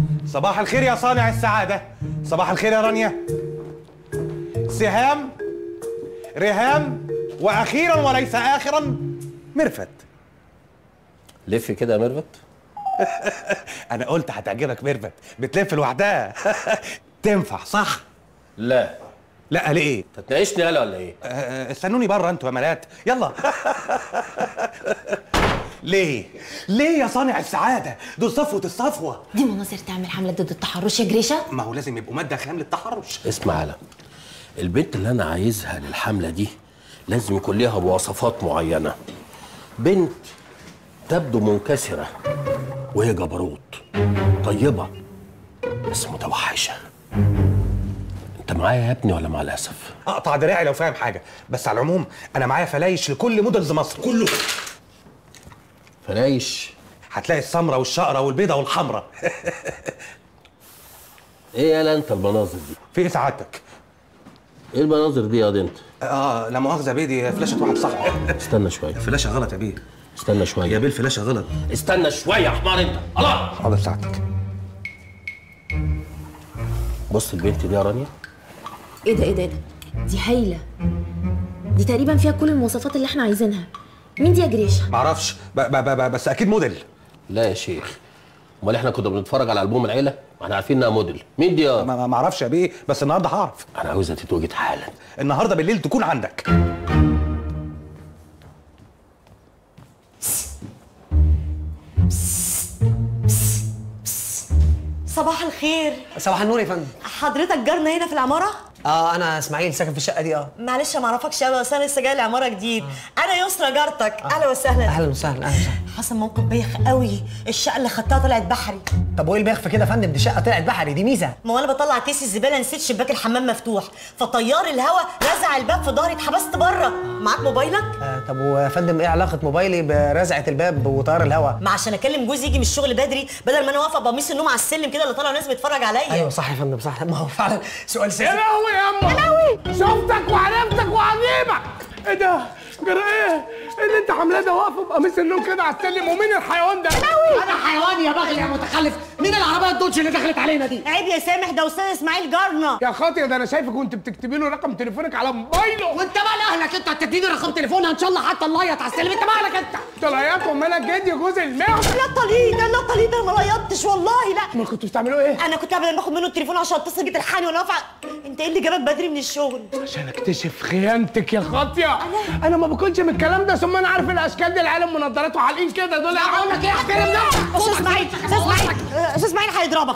صباح الخير يا صانع السعادة صباح الخير يا رانيا سهام رهام وأخيرا وليس آخرا مرفت لف كده يا ميرفت أنا قلت هتعجبك ميرفت بتلف لوحدها تنفع صح؟ لا لا ليه؟ تتناقشني يالا ولا ايه آه، استنوني بره انتوا يا ملات يلا ليه؟ ليه يا صانع السعادة؟ دول صفوة الصفوة دي مناظر تعمل حملة ضد التحرش يا جريشة ما هو لازم يبقوا مادة خام للتحرش اسمع يالا البنت اللي انا عايزها للحمله دي لازم يكون ليها مواصفات معينه بنت تبدو منكسره وهي جبروت طيبه بس متوحشه انت معايا يا ابني ولا مع الاسف اقطع دراعي لو فاهم حاجة بس على العموم أنا معايا فلايش لكل مودلز مصر كله فلايش هتلاقي السمرة والشقرة والبيضة والحمرة ايه يالا انت المناظر دي في ايه سعادتك؟ ايه المناظر دي يا دي انت اه لا مؤاخذة يا بيه دي فلاشة واحد صاحبي استنى شويه فلاشة غلط يا بيه استنى يا شويه بيه الفلاشة غلط استنى شويه يا حمار انت الله حاضر سعادتك بص البنت دي يا رانيا ايه ده ايه ده ايه ده دي هايلة دي تقريبا فيها كل المواصفات اللي احنا عايزينها مين دي يا جريشة؟ معرفش ب ب ب ب بس أكيد موديل لا يا شيخ امال احنا كنا بنتفرج على البوم العيله ما احنا عارفين انها موديل مين دي يا ما ما- معرفش يا بيه بس النهارده هعرف انا عاوزها تتوجد حالا النهارده بالليل تكون عندك صباح الخير صباح النور يا فندم حضرتك جارنا هنا في العماره اه انا اسماعيل ساكن في الشقه دي اه معلش ما اعرفكش قوي اصل انا لسه جاي العماره جديد انا يسرا جارتك اهلا وسهلا اهلا وسهلا اهلا وسهلا حصل موقف بايخ قوي الشقه اللي خدتها طلعت بحري طب وايه البيخ في كده يا فندم دي شقه طلعت بحري دي ميزه ما هو انا بطلع كيس الزباله نسيت شباك الحمام مفتوح فطيار الهواء رزع الباب في ظهري اتحبست بره معاك موبايلك آه طب ويا فندم ايه علاقه موبايلي برزعه الباب وطيار الهواء ما عشان اكلم جوزي يجي من الشغل بدري بدل ما انا واقفه بقميص النوم على السلم كده اللي طالع ناس بيتفرج عليا ايوه صح يا فندم صح ما هو فعلا سؤال يا سياسي لهوي يا اما يا لهوي شفتك وعرفتك وعجيبك ايه ده؟ جرى ايه؟ ايه اللي انت عاملاه ده واقفه بقميص النوم كده على السلم ومين الحيوان ده؟ انا حيوان يا بغل يا متخلف مين العربيه الدوتش اللي دخلت علينا دي عيب يا سامح ده استاذ اسماعيل جارنا يا خاطر ده انا شايفك وانت بتكتبي له رقم تليفونك على موبايله وانت مال اهلك انت هتديني رقم تليفونها ان شاء الله حتى نليط على السلم انت مالك انت طلعيات ومالك جدي جوز المعز لا طليق لا طليق ده ما ريضتش والله لا ما كنتوا بتعملوا ايه؟ انا كنت ابدا باخد منه التليفون عشان اتصل جيت الحاني وانا واقفه انت ايه اللي جابك بدري من الشغل عشان اكتشف خيانتك يا خاطيه انا ما باكلش من الكلام ده ثم انا عارف الاشكال دي العالم منضارات وحالقين كده دول اقول لك ايه احترم نفسك استاذ اسماعيل استاذ اسماعيل استاذ اسماعيل هيضربك